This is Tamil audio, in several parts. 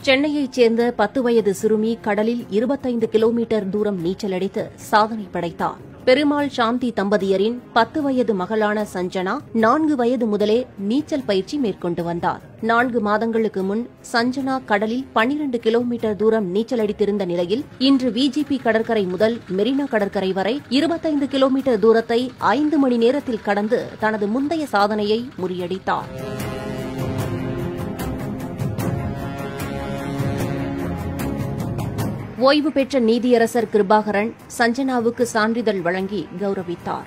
சென்னையைச் சேர்ந்த பத்து வயது சிறுமி கடலில் இருபத்தைந்து கிலோமீட்டர் தூரம் நீச்சலடித்து சாதனை படைத்தார் பெருமாள் சாந்தி தம்பதியரின் பத்து வயது மகளான சஞ்சனா நான்கு வயது முதலே நீச்சல் பயிற்சி மேற்கொண்டு வந்தார் நான்கு மாதங்களுக்கு முன் சஞ்சனா கடலில் பனிரண்டு கிலோமீட்டர் தூரம் நீச்சலடித்திருந்த நிலையில் இன்று விஜிபி கடற்கரை முதல் மெரினா கடற்கரை வரை இருபத்தைந்து கிலோமீட்டர் தூரத்தை ஐந்து மணி நேரத்தில் கடந்து தனது முந்தைய சாதனையை முறியடித்தார் ஓய்வு பெற்ற நீதியரசர் கிருபாகரன் சஞ்சனாவுக்கு சான்றிதழ் வழங்கி கௌரவித்தார்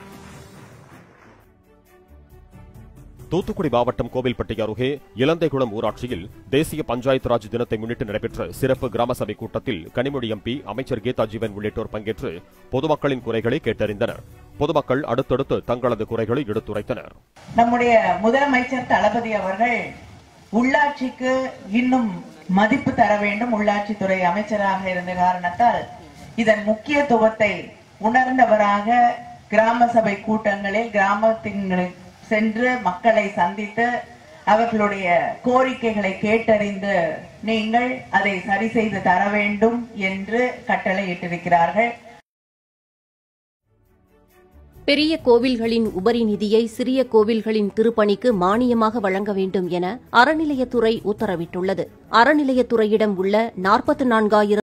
தூத்துக்குடி மாவட்டம் கோவில்பட்டி அருகே இலந்தைகுளம் ஊராட்சியில் தேசிய பஞ்சாயத்து ராஜ் தினத்தை முன்னிட்டு நடைபெற்ற சிறப்பு கிராம சபை கூட்டத்தில் கனிமொழி எம்பி அமைச்சர் கீதா ஜீவன் உள்ளிட்டோர் பங்கேற்று பொதுமக்களின் குறைகளை கேட்டறிந்தனர் பொதுமக்கள் அடுத்தடுத்து தங்களது குறைகளை எடுத்துரைத்தனர் நம்முடைய முதலமைச்சர் தளபதி அவர்கள் உள்ளாட்சிக்கு இன்னும் மதிப்பு தர வேண்டும் உள்ளாட்சித்துறை அமைச்சராக இருந்த காரணத்தால் இதன் முக்கியத்துவத்தை உணர்ந்தவராக கிராம சபை கூட்டங்களில் கிராமத்தின் சென்று மக்களை சந்தித்து அவர்களுடைய கோரிக்கைகளை கேட்டறிந்து நீங்கள் அதை சரி செய்து தர வேண்டும் என்று கட்டளையிட்டிருக்கிறார்கள் பெரிய கோவில்களின் உபரி நிதியை சிறிய கோவில்களின் திருப்பணிக்கு மானியமாக வழங்க வேண்டும் என அறநிலையத்துறை உத்தரவிட்டுள்ளது அறநிலையத்துறையிடம் உள்ள நாற்பத்தி நான்காயிரம்